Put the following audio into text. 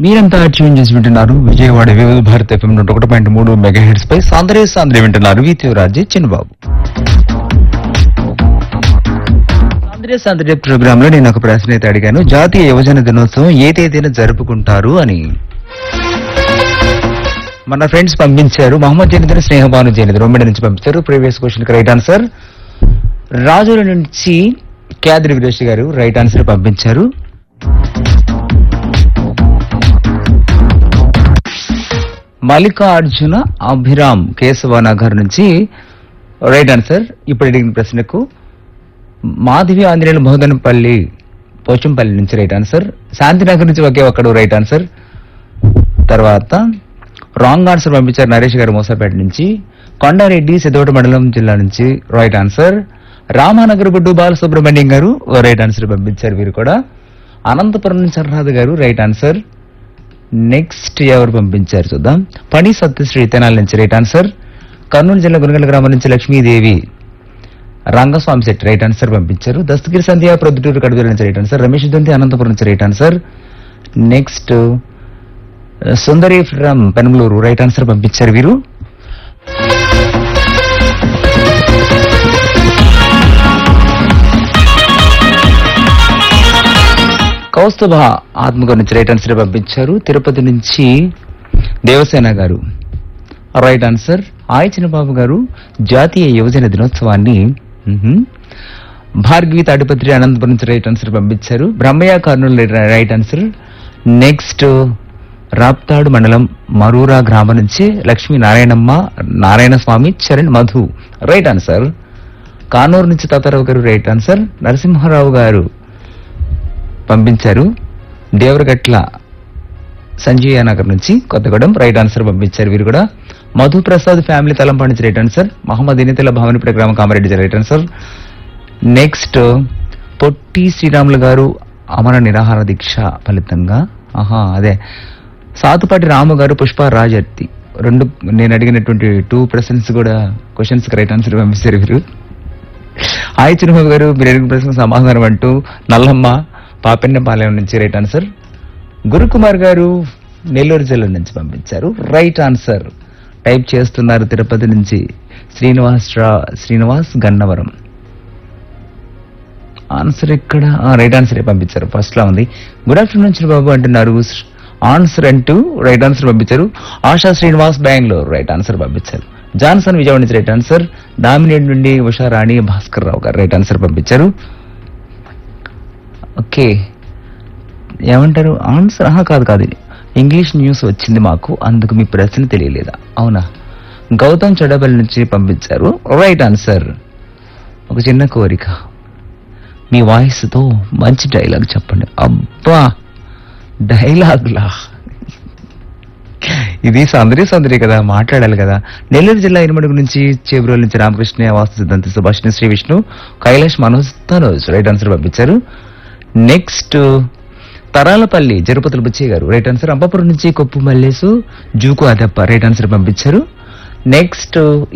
మీరంతా ట్యూన్ చేసి వింటున్నారు విజయవాడ వివిధ భారత్ ఎఫ్ఎం నూట ఒకటి పాయింట్ మూడు మెగా హెడ్స్ పై సాంద్రే సాంద్రే వింటున్నారు వీతివరాజు చిన్నబాబు సాంద్రే సాంద్రే ప్రోగ్రామ్ లో నేను ఒక ప్రశ్న అయితే అడిగాను జాతీయ యువజన దినోత్సవం ఏ తేదీన జరుపుకుంటారు అని మన ఫ్రెండ్స్ పంపించారు మహమ్మద్ జనిదర్ స్నేహబాను జనిదర్ ఉమ్మడి నుంచి పంపించారు ప్రీవియస్ క్వశ్చన్ రైట్ ఆన్సర్ రాజుల నుంచి క్యాద్రి విదేశ్ గారు రైట్ ఆన్సర్ పంపించారు మల్లికార్జున అభిరామ్ కేశవనగర్ నుంచి రైట్ ఆన్సర్ ఇప్పుడు అడిగిన ప్రశ్నకు మాధవి ఆంజనేయులు మోదనపల్లి పోచంపల్లి నుంచి రైట్ ఆన్సర్ శాంతినగర్ నుంచి ఒకే ఒక్కడు రైట్ ఆన్సర్ తర్వాత రాంగ్ ఆన్సర్ పంపించారు నరేష్ గారు మోసాపేట నుంచి కొండారెడ్డి సిద్ధోట మండలం జిల్లా నుంచి రైట్ ఆన్సర్ రామానగర్ బుడ్డు బాలసుబ్రహ్మణ్యం గారు రైట్ ఆన్సర్ పంపించారు వీరు కూడా అనంతపురం నుంచి అర్నాథ్ గారు రైట్ ఆన్సర్ నెక్స్ట్ ఎవరు పంపించారు చూద్దాం పని సత్యశ్రీ తెనాల నుంచి రైట్ ఆన్సర్ కర్నూలు జిల్లా గురగల గ్రామం నుంచి లక్ష్మీదేవి రంగస్వామి సెట్ రైట్ ఆన్సర్ పంపించారు దస్తగిరి సంధ్య ప్రొద్దుటూరు కడుదల నుంచి రైట్ ఆన్సర్ రమేష్ దంతి అనంతపురం నుంచి right answer next Sundari from Penamaluru right answer పంపించారు వీరు కౌస్తుభ ఆత్మగారి నుంచి రైట్ ఆన్సర్ పంపించారు తిరుపతి నుంచి దేవసేన గారు రైట్ ఆన్సర్ ఆయ చిన్నబాబు గారు జాతీయ యువజన దినోత్సవాన్ని మ్హూ. భార్గవి తాడిపత్రి అనంతపురం నుంచి రైట్ ఆన్సర్ పంపించారు Brahmayya Kurnool right answer next Raptadu మండలం మరూరా గ్రామం నుంచి లక్ష్మీ నారాయణమ్మ నారాయణ స్వామి చరణ్ మధు రైట్ ఆన్సర్ కానూరు నుంచి తాతారావు గారు రైట్ ఆన్సర్ నరసింహారావు గారు పంపించారు దేవరగట్ల సంజీయ నగర్ నుంచి కొత్తగూడెం రైట్ ఆన్సర్ పంపించారు వీరు కూడా మధు ప్రసాద్ ఫ్యామిలీ తలంపాడు నుంచి రైట్ ఆన్సర్ మహమ్మద్ ఇనితల భవనిపేట గ్రామ Kamareddy right answer next Potti Sriramulu గారు అమర నిరాహార దీక్ష ఫలితంగా ఆహా అదే సాతుపాటి రాము గారు పుష్ప రాజర్తి రెండు నేను అడిగినటువంటి టూ ప్రశ్నస్ కూడా క్వశ్చన్స్ రైట్ ఆన్సర్ పంపిస్తారు వీరు హాయ్ చిరుబాబు గారు మీరు అడిగిన ప్రశ్నకు సమాధానం అంటూ నల్లమ్మ పాపెన్నపాలెం నుంచి రైట్ ఆన్సర్ గురుకుమార్ గారు నెల్లూరు జిల్లా నుంచి పంపించారు రైట్ ఆన్సర్ టైప్ చేస్తున్నారు తిరుపతి నుంచి శ్రీనివాస్ రా శ్రీనివాస్ గన్నవరం ఆన్సర్ ఇక్కడ రైట్ ఆన్సర్ పంపించారు ఫస్ట్ లో ఉంది గుడ్ ఆఫ్టర్నూన్ చిరుబాబు అంటున్నారు ఆన్సర్ అంటూ రైట్ ఆన్సర్ పంపించారు ఆశా శ్రీనివాస్ బెంగళూరు రైట్ ఆన్సర్ పంపించారు జాన్సన్ విజయవాడ నుంచి రైట్ ఆన్సర్ దామినేట్ నుండి ఉషారాణి భాస్కర్ రావు గారు రైట్ ఆన్సర్ పంపించారు ఓకే ఏమంటారు ఆన్సర్ ఆహా కాదు కాదు ఇంగ్లీష్ న్యూస్ వచ్చింది మాకు అందుకు మీ ప్రశ్న తెలియలేదా అవునా గౌతమ్ చెడపల్లి నుంచి పంపించారు రైట్ ఆన్సర్ ఒక చిన్న కోరిక మీ వాయిస్తో మంచి డైలాగ్ చెప్పండి అబ్బా డైలాగ్లా ఇది సందరి సందరి కదా మాట్లాడాలి కదా నెల్లూరు జిల్లా ఇనుమడుగు నుంచి చేబ్రోల్ నుంచి రామకృష్ణ వాస్తు సిద్ధాంతి సుభాషిణి శ్రీ విష్ణు కైలాష్ మనోజ్ తనోజ్ రైట్ ఆన్సర్ పంపించారు నెక్స్ట్ తరాలపల్లి జరుపతుల బుచ్చయ్య గారు రైట్ ఆన్సర్ అంబాపురం నుంచి కొప్పు మల్లేసు జూకు అదప్ప రైట్ ఆన్సర్ పంపించారు నెక్స్ట్